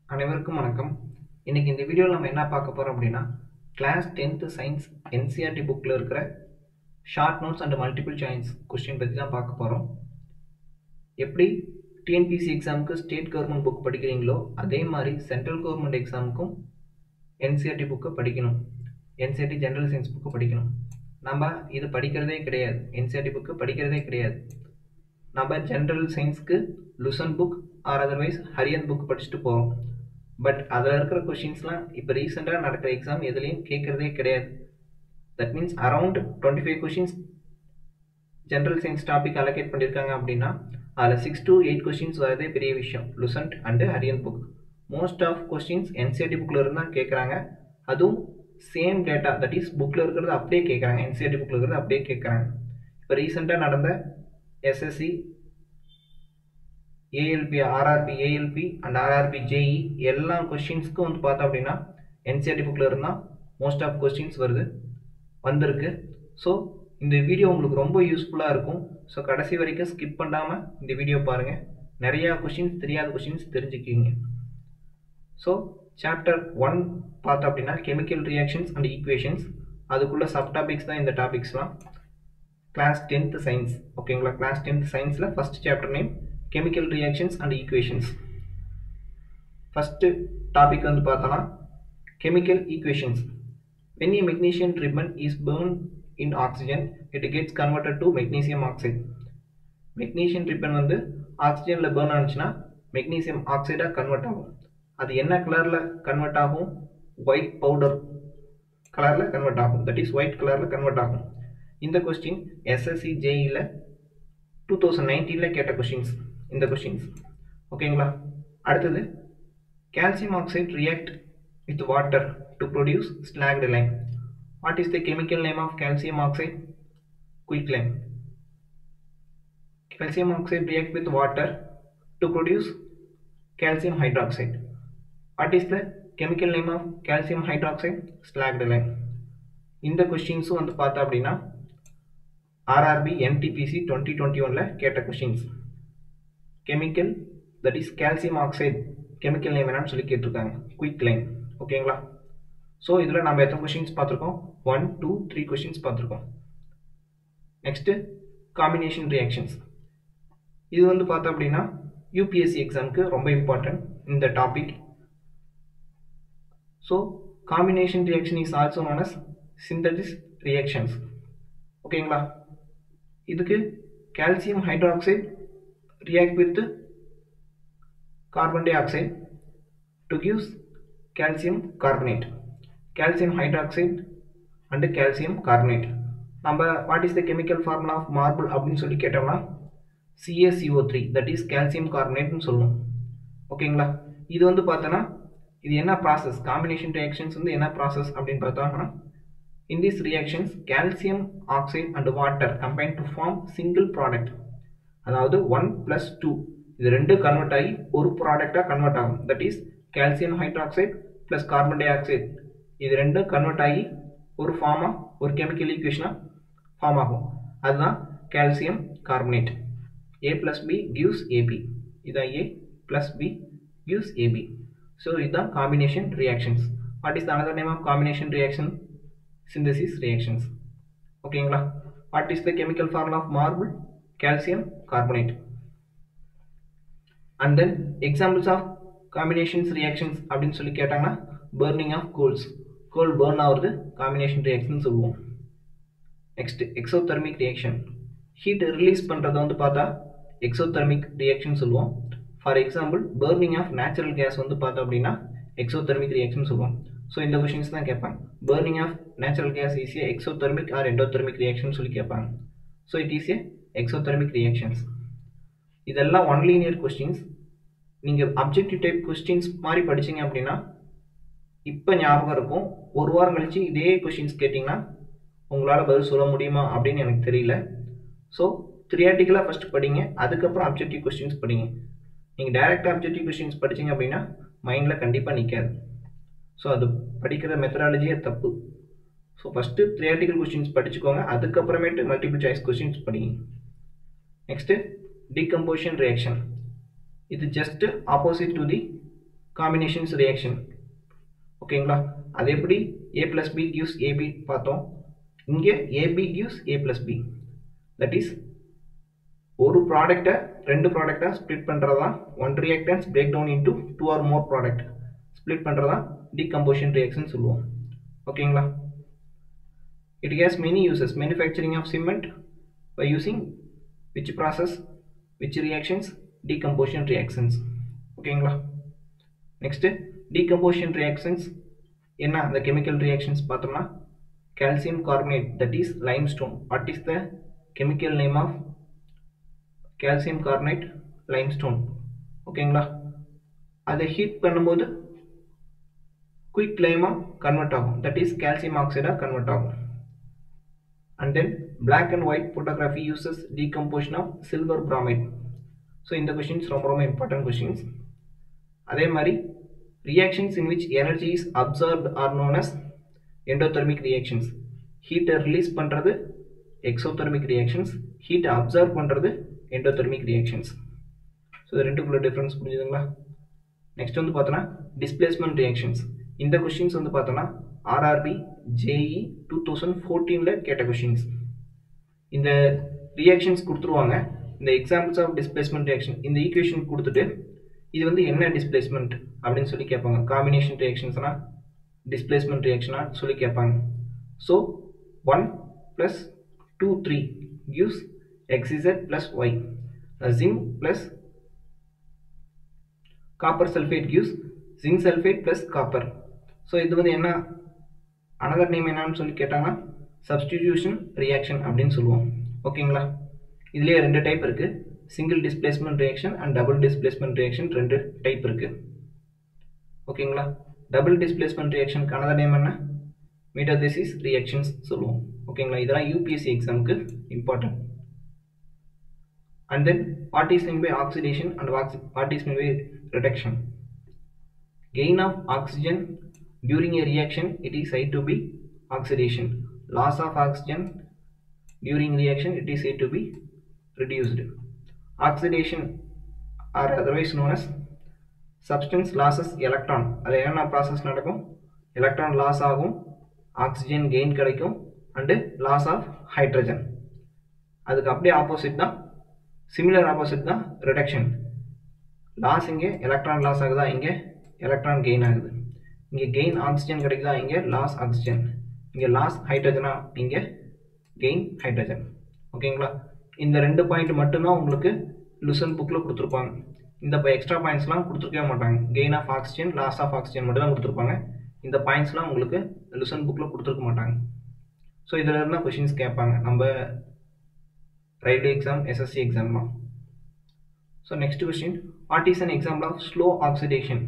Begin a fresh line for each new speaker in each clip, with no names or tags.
அனைவருக்கும் வணக்கம் இன்னைக்கு இந்த வீடியோவில் நம்ம என்ன பார்க்க போகிறோம் அப்படின்னா கிளாஸ் டென்த்து சயின்ஸ் என்சிஆர்டி புக்கில் இருக்கிற short notes and multiple choice question பற்றி தான் பார்க்க போகிறோம் எப்படி டிஎன்பிசி எக்ஸாமுக்கு ஸ்டேட் கவர்மெண்ட் புக் படிக்கிறீங்களோ அதே மாதிரி சென்ட்ரல் கவர்மெண்ட் எக்ஸாமுக்கும் என்சிஆர்டி புக்கை படிக்கணும் என்சிஆர்டி ஜென்ரல் சயின்ஸ் புக்கு படிக்கணும் நம்ம இது படிக்கிறதே கிடையாது என்சிஆர்டி புக்கு படிக்கிறதே கிடையாது நம்ம ஜென்ரல் சயின்ஸ்க்கு Lucent book or otherwise Arihant book படிச்சுட்டு போகிறோம் பட் அதில் இருக்கிற கொஷின்ஸ்லாம் இப்போ ரீசெண்டாக நடக்கிற எக்ஸாம் எதுலேயும் கேட்குறதே கிடையாது that means around twenty five questions general science topic allocate பண்ணியிருக்காங்க அப்படின்னா அதில் சிக்ஸ் to எயிட் கொஷின்ஸ் வரதே பெரிய விஷயம் Lucent and Arihant book most of questions NCERT புக்கில் இருந்தால் கேட்குறாங்க அதுவும் சேம் டேட்டா தட் இஸ் புக்கில் இருக்கிறது அப்படியே கேட்குறாங்க என்சிஆர்டி புக்கில் இருக்கிறது அப்படியே கேட்குறாங்க இப்போ ரீசெண்டாக நடந்த SSC ALP RRB ALP and RRB JE எல்லா கொஷின்ஸ்க்கும் வந்து பார்த்தோம் அப்படின்னா என்சிஆர்டி புக்கில் இருந்தால் மோஸ்ட் ஆஃப் கொஸ்டின்ஸ் வருது வந்திருக்கு ஸோ இந்த வீடியோ உங்களுக்கு ரொம்ப யூஸ்ஃபுல்லாக இருக்கும் ஸோ கடைசி வரைக்கும் ஸ்கிப் பண்ணாமல் இந்த வீடியோ பாருங்கள் நிறையா கொஷின்ஸ் தெரியாத கொஷின்ஸ் தெரிஞ்சுக்குவீங்க ஸோ சாப்டர் ஒன் பார்த்தோம் அப்படின்னா கெமிக்கல் ரியாக்ஷன்ஸ் அண்ட் ஈக்குவேஷன்ஸ் அதுக்குள்ள சப் டாபிக்ஸ் தான் இந்த டாபிக்ஸ்லாம் கிளாஸ் டென்த் சயின்ஸ் ஓகேங்களா கிளாஸ் டென்த் சயின்ஸில் first chapter name chemical reactions and equations first topic வந்து பார்த்தோன்னா chemical equations when a magnesium ribbon is burned in oxygen it gets converted to magnesium oxide magnesium ribbon வந்து ஆக்சிஜனில் burn ஆனிச்சுன்னா magnesium ஆக்சைடாக convert ஆகும் அது என்ன கலரில் கன்வெர்ட் ஆகும் ஒயிட் பவுடர் கலரில் கன்வெர்ட் ஆகும் தட் இஸ் ஒயிட் கலரில் கன்வெர்ட் ஆகும் இந்த கொஸ்டின் எஸ்எஸ்சி ஜேஇயில் டூ தௌசண்ட் நைன்டீனில் கேட்ட கொஷின்ஸ் இந்த கொஷின்ஸ் ஓகேங்களா அடுத்தது calcium oxide react with water to produce slagged lime. What is the chemical name of calcium oxide? Quick lime. Calcium oxide react with water to produce calcium hydroxide. What is the chemical name of calcium hydroxide? Slagged lime. இந்த கொஸ்டின்ஸும் வந்து பார்த்தா அப்படின்னா RRB NTPC twenty twenty ஒனில் கேட்ட questions chemical that is calcium oxide chemical name என்னன்னு சொல்லி கேட்டிருக்காங்க quick line ஓகேங்களா ஸோ இதில் நம்ம எத்தனை கொஷின்ஸ் பார்த்துருக்கோம் ஒன் டூ த்ரீ கொஷின்ஸ் பார்த்துருக்கோம் நெக்ஸ்ட்டு காம்பினேஷன் ரியாக்ஷன்ஸ் இது வந்து பார்த்தோம் அப்படின்னா யூபிஎஸ்சி எக்ஸாமுக்கு ரொம்ப இம்பார்ட்டன்ட் இந்த topic so combination reaction is also known as synthesis reactions ஓகேங்களா இதுக்கு calcium hydroxide react with carbon dioxide to give calcium carbonate calcium hydroxide and calcium carbonate நம்ம what is the chemical formula of marble அப்படின்னு சொல்லி கேட்டோம்னா C A C O three that is calcium கார்பனேட்னு சொல்லணும் ஓகேங்களா இது வந்து பார்த்தோன்னா இது என்ன ப்ராசஸ் காம்பினேஷன் ரியாக்ஷன்ஸ் வந்து என்ன ப்ராசஸ் அப்படின்னு பார்த்தோம்னா in this reactions calcium oxide and water combine to form single product அதாவது ஒன் ப்ளஸ் டூ இது ரெண்டு கன்வெர்ட் ஆகி ஒரு ப்ராடக்டாக கன்வெர்ட் ஆகும் that is calcium hydroxide plus carbon dioxide இது ரெண்டும் கன்வெர்ட் ஆகி ஒரு ஃபார்மாக ஒரு கெமிக்கல் ஈக்குவேஷனாக ஃபார்ம் ஆகும் அதுதான் calcium carbonate A plus B gives A B இதான் A plus B gives A B so இதுதான் combination reactions what is the another name of combination reaction synthesis reactions ஓகேங்களா what is the chemical formula of marble calcium carbonate and then examples of combinations reactions அப்படின்னு சொல்லி கேட்டாங்கன்னா burning of coals coal burn ஆகுறது combination reaction சொல்லுவோம் next exothermic reaction heat release பண்ணுறதை வந்து பார்த்தா exothermic reaction சொல்லுவோம் for example burning of natural gas வந்து பார்த்தோம் அப்படின்னா எக்ஸோதெர்மிக் ரியாக்ஷன் சொல்லுவோம் ஸோ இந்த கொஷின்ஸ் தான் கேட்பாங்க burning of natural gas is a exothermic or endothermic reaction சொல்லி கேட்பாங்க so it is a exothermic reactions இதெல்லாம் ஒன் லீனியர் கொஸ்டின்ஸ் நீங்கள் அப்ஜெக்டிவ் டைப் கொஸ்டின்ஸ் மாதிரி படிச்சீங்க அப்படின்னா இப்போ ஞாபகம் இருக்கும் ஒரு வாரம் கழிச்சு இதே கொஷின்ஸ் கேட்டிங்கன்னா உங்களால் பதில் சொல்ல முடியுமா அப்படின்னு எனக்கு தெரியல ஸோ த்ரியாட்டிக்கலாக ஃபஸ்ட் படிங்க அதுக்கப்புறம் அப்ஜெக்டிவ் கொஸ்டின்ஸ் படிங்க நீங்கள் டைரக்டாக அப்ஜெக்டிவ் கொஸ்டின்ஸ் படிச்சீங்க அப்படின்னா மைண்டில் கண்டிப்பாக நிற்காது ஸோ அது படிக்கிற மெத்தடாலஜியே தப்பு ஸோ ஃபஸ்ட்டு த்ரியாட்டிக்கல் கொஸ்டின்ஸ் படிச்சுக்கோங்க அதுக்கப்புறமேட்டு மல்டிபிள் சாய்ஸ் கொஸ்டின்ஸ் படிங்க நெக்ஸ்ட்டு decomposition reaction இது just opposite to the combinations reaction ஓகேங்களா அது எப்படி A plus B gives A B பார்த்தோம் இங்கே A B gives A plus B that is ஒரு ப்ராடக்டை ரெண்டு ப்ராடக்டாக ஸ்ப்ளிட் பண்ணுறதா one reactants break down into two or more product split பண்ணுறதா டீகம்போஷன் ரியாக்ஷன் சொல்லுவோம் ஓகேங்களா it has many uses manufacturing of cement by using which process which reactions decomposition reactions ஓகேங்களா next decomposition reactions என்ன அந்த chemical reactions பார்த்தோம்னா calcium carbonate that is limestone what is the chemical name of calcium carbonate limestone ஓகேங்களா அதை heat பண்ணும்போது quick லைமாக convert ஆகும் that is calcium ஆக்சைடாக கன்வெர்ட் ஆகும் and then black and white photography uses decomposition of silver bromide so இந்த questions ரொம்ப ரொம்ப இம்பார்ட்டன்ட் கொஷின்ஸ் அதே மாதிரி reactions in which energy is absorbed or known as endothermic reactions ஹீட்டை release பண்ணுறது exothermic reactions ஹீட்டை அப்சர்வ் பண்ணுறது எண்டோதெர்மிக் ரியாக்ஷன்ஸ் ஸோ இது ரெண்டுக்குள்ள டிஃப்ரென்ஸ் புரிஞ்சுதுங்களா நெக்ஸ்ட் வந்து பார்த்தோன்னா டிஸ்பிளேஸ்மெண்ட் ரியாக்ஷன்ஸ் இந்த கொஷின்ஸ் வந்து பார்த்தோன்னா ஆர்ஆர்பி ஜேஇ டூ தௌசண்ட் ஃபோர்டீனில் கேட்ட கொஷின்ஸ் இந்த ரியாக்ஷன்ஸ் கொடுத்துருவாங்க இந்த எக்ஸாம்பிள்ஸ் ஆஃப் டிஸ்பிளேஸ்மெண்ட் ரியாக்ஷன் இந்த ஈக்குவேஷன் கொடுத்துட்டு இது வந்து என்ன டிஸ்பிளேஸ்மெண்ட் அப்படின்னு சொல்லி கேட்பாங்க காம்பினேஷன் ரியாக்ஷன்ஸ்னா டிஸ்பிளேஸ்மெண்ட் ரியாக்ஷனா சொல்லி கேட்பாங்க so one plus two three gives எக்ஸிசட் plus Y zinc plus copper sulphate gives zinc sulphate plus copper so இது வந்து என்ன அனதர் நேம் என்னன்னு சொல்லி கேட்டாங்கன்னா சப்ஸ்டிடியூஷன் ரியாக்ஷன் அப்படின்னு சொல்லுவோம் ஓகேங்களா இதுலேயே ரெண்டு டைப் இருக்குது single displacement reaction and double displacement reaction ரெண்டு டைப் இருக்குது ஓகேங்களா டபுள் டிஸ்பிளேஸ்மெண்ட் ரியாக்ஷனுக்கு அனதர் நேம் என்ன மீட்டோதெசிஸ் ரியாக்ஷன்ஸ் சொல்லுவோம் ஓகேங்களா இதெல்லாம் யூபிஎஸ்சி எக்ஸாமுக்கு important and then what is mean by oxidation and what is mean by reduction gain of oxygen during a reaction it is said to be oxidation loss of oxygen during reaction it is said to be reduced oxidation or otherwise known as substance losses electron அதில் என்னென்ன process நடக்கும் electron loss ஆகும் oxygen gain கிடைக்கும் and loss of hydrogen அதுக்கு அப்படியே opposite தான் similar opposite தான் reduction loss இங்கே எலக்ட்ரான் லாஸ் ஆகுதா இங்கே எலக்ட்ரான் கெயின் ஆகுது இங்கே கெயின் ஆக்சிஜன் கிடைக்குதா இங்கே லாஸ் ஆக்சிஜன் இங்கே லாஸ் ஹைட்ரஜனா இங்கே கெயின் ஹைட்ரஜன் ஓகேங்களா இந்த ரெண்டு பாயிண்ட் மட்டும்தான் உங்களுக்கு லுசன் புக்கில் கொடுத்துருப்பாங்க இந்த எக்ஸ்ட்ரா பாயிண்ட்ஸ்லாம் கொடுத்துருக்கவே மாட்டாங்க gain of oxygen loss of oxygen மட்டும் தான் கொடுத்துருப்பாங்க இந்த பாயிண்ட்ஸ்லாம் உங்களுக்கு லுசன் புக்கில் கொடுத்துருக்க மாட்டாங்க ஸோ இதில் இருந்தால் கொஷின்ஸ் கேட்பாங்க நம்ம ரயில்வே எக்ஸாம் எஸ்எஸ்சி எக்ஸாம்லாம் so next question what is an example of slow oxidation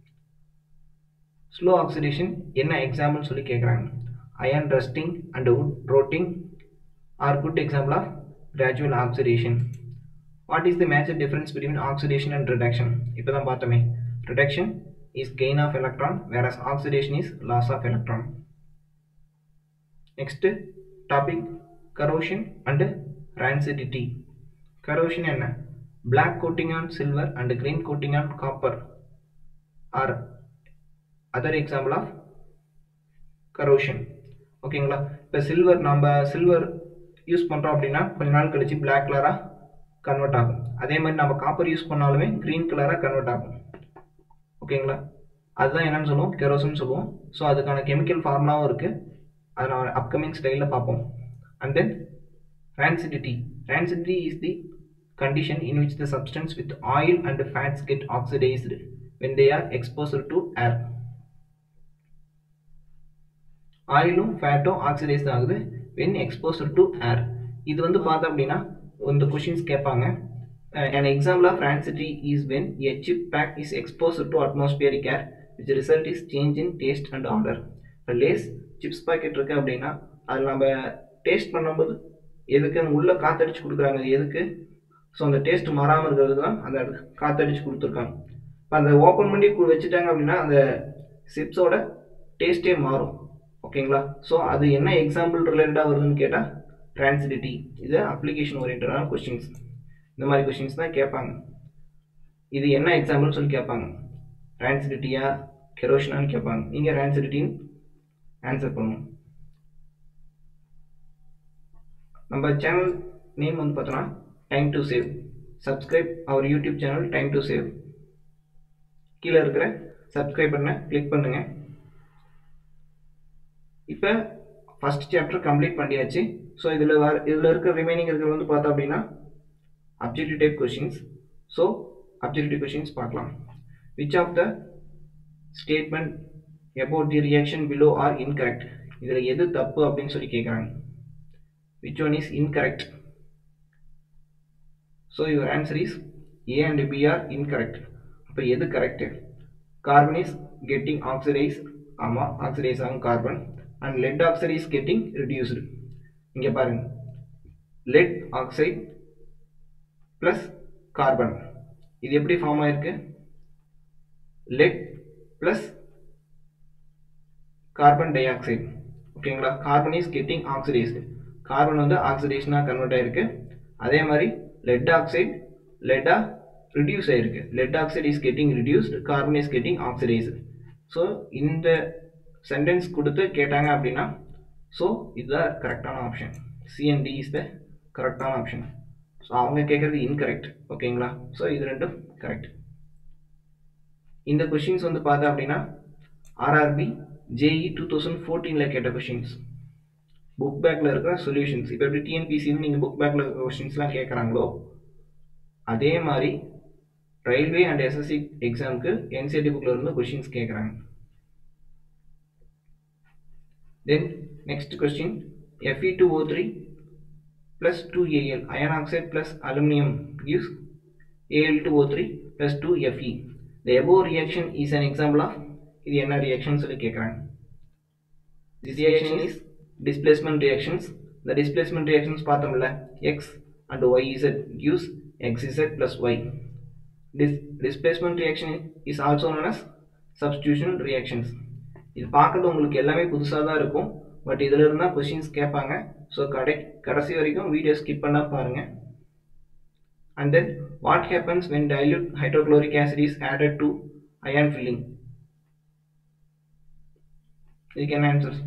slow oxidation என்ன எக்ஸாம்பிள் சொல்லி கேட்குறாங்க iron rusting and wood rotting are good example of gradual oxidation what is the major difference between oxidation and reduction இப்போ தான் பார்த்தோமே reduction is gain of electron whereas oxidation is loss of electron next topic corrosion and rancidity corrosion என்ன black coating on silver and green coating on copper or other example of corrosion ஓகேங்களா இப்போ silver நம்ம silver use பண்ணுறோம் அப்படின்னா கொஞ்ச நாள் கழிச்சு black கலராக கன்வெர்ட் ஆகும் அதே மாதிரி நம்ம காப்பர் யூஸ் பண்ணாலுமே க்ரீன் கலராக கன்வெர்ட் ஆகும் ஓகேங்களா அதுதான் என்னன்னு சொல்லுவோம் கெரோசன் சொல்லுவோம் ஸோ அதுக்கான கெமிக்கல் ஃபார்முலாவும் இருக்குது அதை நான் அப்கமிங் ஸ்டைலில் பார்ப்போம் and then rancidity rancidity is the condition in which the substance with oil and fats get oxidized when they are exposed to air ஆயிலும் ஃபேட்டும் ஆக்சிடைஸ் ஆகுது வென் எக்ஸ்போஸ்ட் டு ஏர் இது வந்து பார்த்தோம் அப்படின்னா இந்த கொஷின்ஸ் கேட்பாங்க an example of rancidity is when a chip pack is exposed to atmospheric air which result is change in taste and odor இப்போ லேஸ் சிப்ஸ் பாக்கெட் இருக்கு அப்படின்னா அதில் நம்ம டேஸ்ட் பண்ணும்போது எதுக்கு அங்கே உள்ளே காத்தடிச்சு கொடுக்குறாங்க எதுக்கு ஸோ அந்த டேஸ்ட் மாறாமல் இருக்கிறதுக்கு தான் அந்த காத்தடிச்சு கொடுத்துருக்காங்க இப்போ அந்த ஓப்பன் பண்ணி கு- வச்சுட்டாங்க அப்படின்னா அந்த சிப்ஸோட டேஸ்ட்டே மாறும் ஓகேங்களா ஸோ அது என்ன எக்ஸாம்பிள் ரிலேட்டடாக வருதுன்னு கேட்டால் டிரான்சிடிட்டி இது அப்ளிகேஷன் ஓரியன்டான கொஸ்டின்ஸ் இந்த மாதிரி கொஸ்டின்ஸ் தான் கேட்பாங்க இது என்ன எக்ஸாம்பிள் சொல்லி கேட்பாங்க ரான்சிடிட்டியா கெரோஷனான்னு கேட்பாங்க நீங்கள் ரான்சிடிட்டின்னு ஆன்சர் பண்ணணும் நம்ம சேனல் நேம் வந்து பார்த்தோன்னா time to save subscribe our YouTube channel time to save கீழே இருக்கிற சப்ஸ்கிரைப் பண்ண கிளிக் பண்ணுங்கள் இப்போ ஃபஸ்ட் சாப்டர் கம்ப்ளீட் பண்ணியாச்சு ஸோ இதில் வர இதில் இருக்க ரிமைனிங் இருக்கிறது வந்து பார்த்தோம் அப்படின்னா objective type questions so objective questions பார்க்கலாம் which of the statement about the reaction below are incorrect இதில் எது தப்பு அப்படின்னு சொல்லி கேட்குறாங்க which one is incorrect so your answer is A and B R incorrect அப்போ எது correct carbon is getting oxidise ஆமாம் ஆக்சிடைஸ் ஆகும் carbon and lead oxide is getting reduced இங்கே பாருங்க லெட் ஆக்சைடு ப்ளஸ் கார்பன் இது எப்படி ஃபார்ம் ஆயிருக்கு lead plus carbon dioxide ஓகேங்களா carbon is getting oxidised carbon வந்து ஆக்சிடேஷனாக கன்வெர்ட் ஆயிருக்கு அதே மாதிரி லெட் ஆக்சைடு லெட்டாக ரிடியூஸ் ஆயிருக்கு lead oxide is getting reduced carbon is getting oxidised so இந்த சென்டென்ஸ் கொடுத்து கேட்டாங்க அப்படின்னா ஸோ இதுதான் கரெக்டான ஆப்ஷன் சிஎன்டி இஸ் த கரெக்டான ஆப்ஷன் ஸோ அவங்க கேட்குறது இன்கரெக்ட் ஓகேங்களா ஸோ இது ரெண்டும் கரெக்ட் இந்த கொஷின்ஸ் வந்து பார்த்தா அப்படின்னா ஆர்ஆர்பி ஜேஇ டூ தௌசண்ட் ஃபோர்டீனில் கேட்ட கொஷின்ஸ் புக் பேக்கில் இருக்கிற சொல்யூஷன்ஸ் இப்போ எப்படி டிஎன்பிசின்னு நீங்கள் புக் பேக்கில் இருக்கிற கொஷின்ஸ்லாம் கேட்குறாங்களோ அதே மாதிரி ரயில்வே அண்ட் எஸ்எஸ்சி எக்ஸாமுக்கு என்சிஆர்டி புக்கில் இருந்து கொஷின்ஸ் கேட்குறாங்க then next question Fe2O3 plus 2Al iron oxide plus aluminum gives Al2O3 plus 2Fe. The above reaction is an example of இது என்ன ரியாக்ஷன் சொல்லி கேட்குறாங்க this reaction is displacement reactions the displacement reactions பார்த்தோம்ல x and yz gives xz plus y this displacement reaction is also known as substitution reactions இது பார்க்கறது உங்களுக்கு எல்லாமே புதுசாக தான் இருக்கும் பட் இதில் இருந்தால் கொஷின்ஸ் கேட்பாங்க ஸோ கடை கடைசி வரைக்கும் வீடியோ ஸ்கிப் பண்ணால் பாருங்கள் and then what happens when dilute hydrochloric acid is added to iron filling இதுக்கு என்ன ஆன்சர்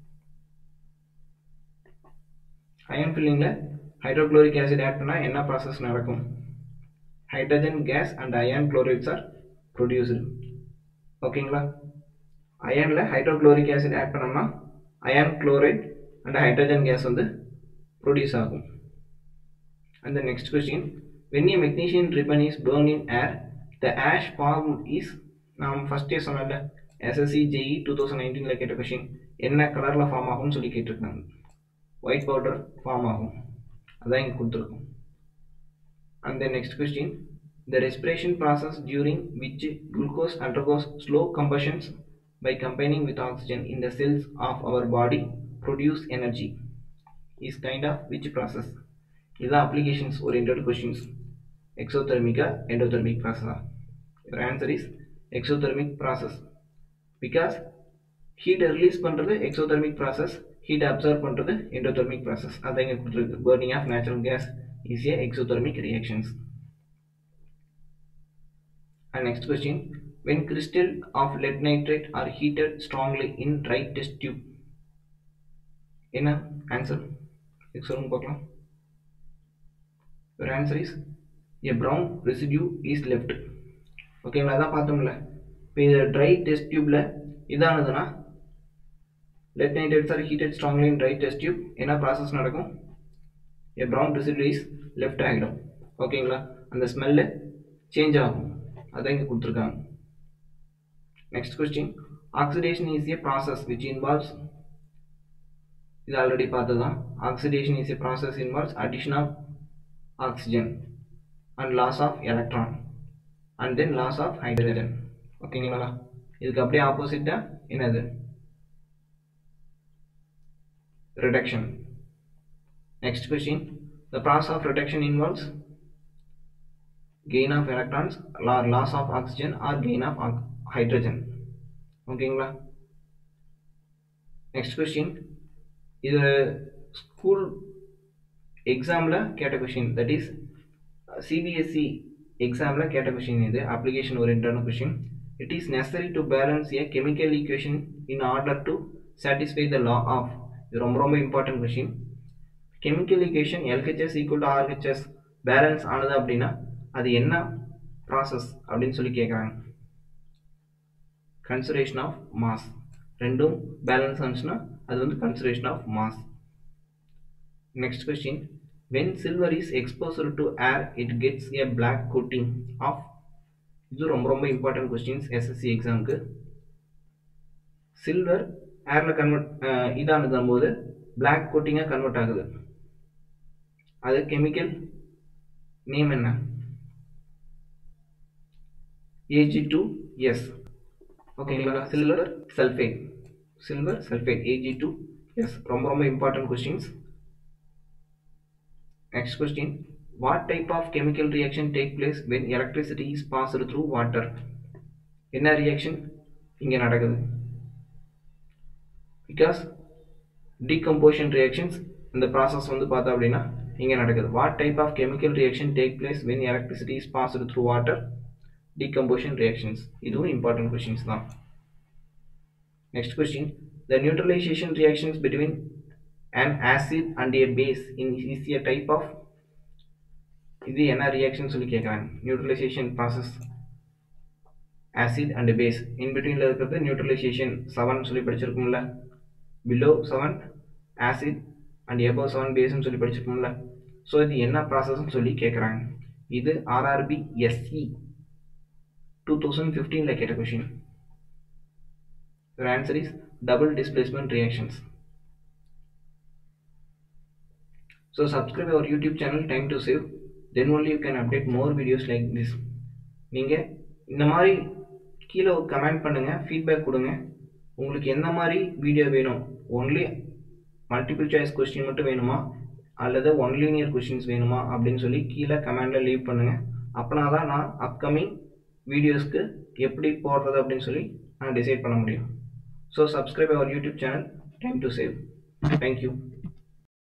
அயன் ஃபில்லிங்கில் ஹைட்ரோக்ளோரிக் ஆசிட் ஆட் பண்ணால் என்ன ப்ராசஸ் நடக்கும் hydrogen gas and iron chlorides are produced ஓகேங்களா அயனில் ஹைட்ரோக்ளோரிக் ஆசிட் ஆட் பண்ணோம்னா iron chloride and hydrogen gas வந்து ப்ரொடியூஸ் ஆகும் and the next question when a magnesium ribbon is burn in air the ash form is நாம் ஃபஸ்ட்டே சொன்னல SSC JEE two thousand நைன்டீனில் கேட்ட கொஷின் என்ன கலரில் ஃபார்ம் ஆகும்னு சொல்லி கேட்டிருக்காங்க ஒயிட் பவுடர் ஃபார்ம் ஆகும் அதான் இங்கே கொடுத்துருக்கோம் and then next question the respiration process during which glucose undergoes slow combustions by combining with oxygen in the cells of our body produce energy is kind of which process இது applications oriented questions exothermic endothermic process your answer is exothermic process because heat release பண்றது exothermic process heat absorb பண்றது endothermic process அதான் இங்க கொடுத்துருக்கு burning of natural gas is a exothermic reactions and next question when crystal of lead nitrate are heated strongly in dry test tube என்ன answer இதுக்கு சொல்லுங்க பார்க்கலாம் your answer is a brown residue is left ஓகேங்களா அதான் பார்த்தோம்ல இப்போ இது dry test டியூப்ல இதானதுன்னா lead nitrates are heated strongly in dry test tube என்ன ப்ராசஸ் நடக்கும் a brown residue is left ஆகிடும் ஓகேங்களா அந்த ஸ்மெல்லு சேஞ்ச் ஆகும் அதான் இங்கே கொடுத்துருக்காங்க Next question. Oxidation is a process which involves இது ஆல்ரெடி பார்த்ததான் oxidation is a process involves addition of oxygen and loss of electron and then loss of hydrogen ஓகேங்களா இதுக்கு அப்படியே ஆப்போசிட்டா என்னது reduction next question the process of reduction involves gain of electrons or loss of oxygen or gain of oxygen hydrogen ஓகேங்களா next question இது school எக்ஸாமில் கேட்ட question that is CBSE எக்ஸாமில் கேட்ட கொஷின் இது அப்ளிகேஷன் ஓரியன்டான question it is necessary to balance a chemical equation in order to satisfy the law of இது ரொம்ப ரொம்ப important question chemical equation LHS equal to RHS balance ஆனது அப்படின்னா அது என்ன ப்ராசஸ் அப்படின்னு சொல்லி கேட்குறாங்க கன்சர்வேஷன் ஆஃப் மாஸ் ரெண்டும் பேலன்ஸ் ஆனிச்சுன்னா அது வந்து conservation of mass next question when silver is exposure to air it gets a black coating of இது ரொம்ப ரொம்ப இம்பார்ட்டன்ட் கொஸ்டின்ஸ் எஸ்எஸ்சி எக்ஸாமுக்கு சில்வர் ஏரில் கன்வெர்ட் இதானதும் போது பிளாக் கோட்டிங்காக கன்வெர்ட் ஆகுது அது கெமிக்கல் நேம் என்ன ஏஜி டூ எஸ் ஓகேங்களா silver sulphate silver sulphate A G two S ரொம்ப ரொம்ப important questions next question what type of chemical reaction take place when electricity is passed through water என்ன reaction இங்கே நடக்குது because decomposition reactions இந்த process வந்து பார்த்தோம் அப்படின்னா இங்கே நடக்குது what type of chemical reaction take place when electricity is passed through water decomposition reactions இதுவும் இம்பார்ட்டன்ட் கொஷின்ஸ் தான் next question the neutralisation reactions between an acid and a base in is a type of இது என்ன reaction சொல்லி கேட்குறாங்க neutralisation process acid and base in பிட்வீனில் இருக்கிறது neutralisation seven சொல்லி படிச்சிருக்கோம்ல below seven acid and above seven பேஸ்ன்னு சொல்லி படிச்சிருக்கோம்ல ஸோ இது என்ன ப்ராசஸ்ன்னு சொல்லி கேட்குறாங்க இது ஆர்ஆர்பி எஸ்இ டூ தௌசண்ட் ஃபிஃப்டீனில் கேட்ட question answer is double displacement reactions So subscribe our YouTube channel Time to Save. Then only you can update more videos like this. நீங்கள் இந்த மாதிரி கீழே கமெண்ட் பண்ணுங்கள் ஃபீட்பேக் கொடுங்க உங்களுக்கு எந்த மாதிரி வீடியோ வேணும் ஒன்லி மல்டிபிள் சாய்ஸ் கொஸ்டின் மட்டும் வேணுமா அல்லது ஒன் லீனியர் கொஸ்டின்ஸ் வேணுமா அப்படின்னு சொல்லி கீழே கமெண்டில் லீவ் பண்ணுங்கள் அப்படின்னா தான் நான் அப்கமிங் வீடியோஸ்க்கு எப்படி போடுறது அப்படின்னு சொல்லி நான் டிசைட் பண்ண முடியும் so subscribe our YouTube channel time to save thank you